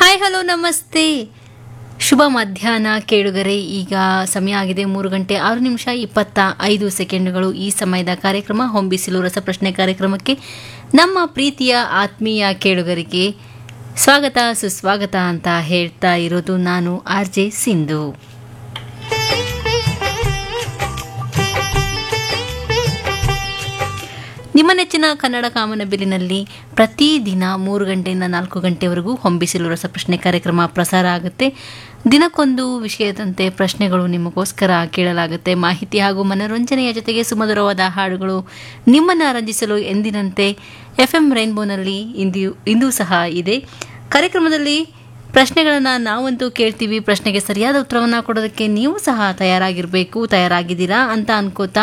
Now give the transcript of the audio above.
hi hello ನಮಸ್ತೆ ಶುಭ ಮಧ್ಯಾಹ್ನ ಕೇಳುಗರೆ ಈಗ ಸಮಯ ಆಗಿದೆ ಮೂರು ಗಂಟೆ ಆರು ನಿಮಿಷ ಇಪ್ಪತ್ತ ಐದು ಸೆಕೆಂಡ್ಗಳು ಈ ಸಮಯದ ಕಾರ್ಯಕ್ರಮ ಹೊಂಬಿಸಿಲು ರಸಪ್ರಶ್ನೆ ಕಾರ್ಯಕ್ರಮಕ್ಕೆ ನಮ್ಮ ಪ್ರೀತಿಯ ಆತ್ಮೀಯ ಕೇಳುಗರಿಗೆ ಸ್ವಾಗತ ಸುಸ್ವಾಗತ ಅಂತ ಹೇಳ್ತಾ ಇರೋದು ನಾನು ಆರ್ ಜೆ ಸಿಂಧು ನಿಮ್ಮ ನೆಚ್ಚಿನ ಕನ್ನಡ ಕಾಮನಬಿಲ್ಲಿನಲ್ಲಿ ಪ್ರತಿದಿನ ಮೂರು ಗಂಟೆಯಿಂದ ನಾಲ್ಕು ಗಂಟೆವರೆಗೂ ಹೊಂಬಿಸಿಲು ರಸಪ್ರಶ್ನೆ ಕಾರ್ಯಕ್ರಮ ಪ್ರಸಾರ ಆಗುತ್ತೆ ದಿನಕ್ಕೊಂದು ವಿಷಯದಂತೆ ಪ್ರಶ್ನೆಗಳು ನಿಮಗೋಸ್ಕರ ಕೇಳಲಾಗುತ್ತೆ ಮಾಹಿತಿ ಹಾಗೂ ಮನೋರಂಜನೆಯ ಜೊತೆಗೆ ಸುಮಧುರವಾದ ಹಾಡುಗಳು ನಿಮ್ಮನ್ನು ರಂಜಿಸಲು ಎಂದಿನಂತೆ ಎಫ್ ಎಂ ರೈನ್ಬೋನಲ್ಲಿ ಇಂದು ಇಂದೂ ಸಹ ಇದೆ ಕಾರ್ಯಕ್ರಮದಲ್ಲಿ ಪ್ರಶ್ನೆಗಳನ್ನು ನಾವಂತೂ ಕೇಳ್ತೀವಿ ಪ್ರಶ್ನೆಗೆ ಸರಿಯಾದ ಉತ್ತರವನ್ನು ಕೊಡೋದಕ್ಕೆ ನೀವು ಸಹ ತಯಾರಾಗಿರಬೇಕು ತಯಾರಾಗಿದ್ದೀರಾ ಅಂತ ಅನ್ಕೋತಾ